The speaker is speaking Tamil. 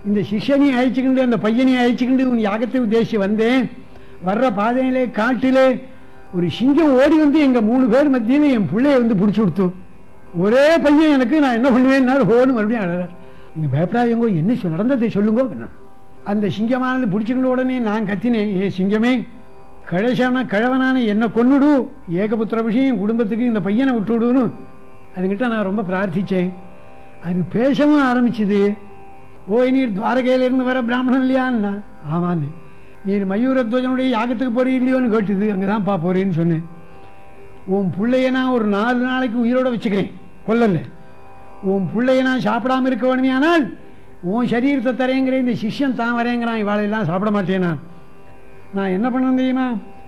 இந்த சிஷ்யனையும் அழைச்சிக்கிண்டு அந்த பையனையும் அழைச்சிக்கிண்டு உன் யாகத்தை உத்தேசிச்சு வந்தேன் வர்ற பாதையிலே காட்டிலே ஒரு சிங்கம் ஓடி வந்து எங்க மூணு பேர் மத்தியில் என் பிள்ளைய வந்து பிடிச்சி கொடுத்து ஒரே பையன் எனக்கு நான் என்ன பண்ணுவேன்னா ஹோன்னு மறுபடியும் அழறார் நீங்க பயப்படாதீங்கோ என்ன சொ- நடந்ததை சொல்லுங்கோ அப்படின்னா. அந்த சிங்கமானது பிடிச்சிக்கிட்ட உடனே நான் கத்தினேன் ஏ சிங்கமே கழசான கிழவனான என்னை கொன்னுடு ஏகபுத்திர விஷயம் என் குடும்பத்துக்கு இந்த பையனை விட்டு விடுன்னு அதுகிட்ட நான் ரொம்ப பிரார்த்திச்சேன் அது பேசவும் ஆரம்பிச்சுது ஓய் நீர் துவாரகையிலிருந்து வர பிராமணன் இல்லையான்னா ஆமான்னு நீர் மயூரத்வஜனுடைய யாகத்துக்கு போறீ இல்லையோன்னு கேட்டுது அங்கே தான் பா போறேன்னு சொன்னேன் உன் பிள்ளைய நான் ஒரு நாலு நாளைக்கு உயிரோட வச்சுக்கிறேன் கொல்லல உன் பிள்ளைய நான் சாப்பிடாம இருக்க வேணுமே ஆனால் உன் சரீரத்தை தரேங்கிற இந்த சிஷ்யன் தான் வரேங்கிறான் இவாளெல்லாம் சாப்பிட மாட்டேன் நான் நான் என்ன பண்ணணும் தெரியுமா